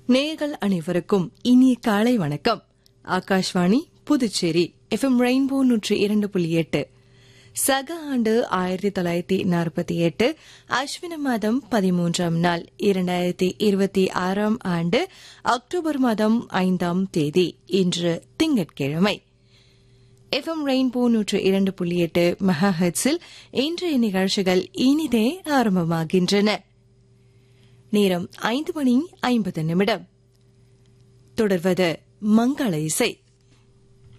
நேயர்கள் அனைவருக்கும் இனிய காலை வணக்கம் ஆகாஷ்வாணி புதுச்சேரி எஃப்எம் ரெயின்போ நூற்றி இரண்டு புள்ளி எட்டு சக ஆண்டு ஆயிரத்தி தொள்ளாயிரத்தி நாற்பத்தி எட்டு அஸ்வின மாதம் பதிமூன்றாம் நாள் இரண்டாயிரத்தி இருபத்தி ஆறாம் ஆண்டு அக்டோபர் மாதம் ஐந்தாம் தேதி இன்று திங்கட்கிழமை எஃப்எம் ரெயின்போ நூற்று இரண்டு புள்ளி எட்டு மெகாஹெட்ஸில் இன்றைய நிகழ்ச்சிகள் இனிதே ஆரம்பமாகின்றன நேரம் ஐந்து மணி ஐம்பது நிமிடம் தொடர்வது மங்கள இசை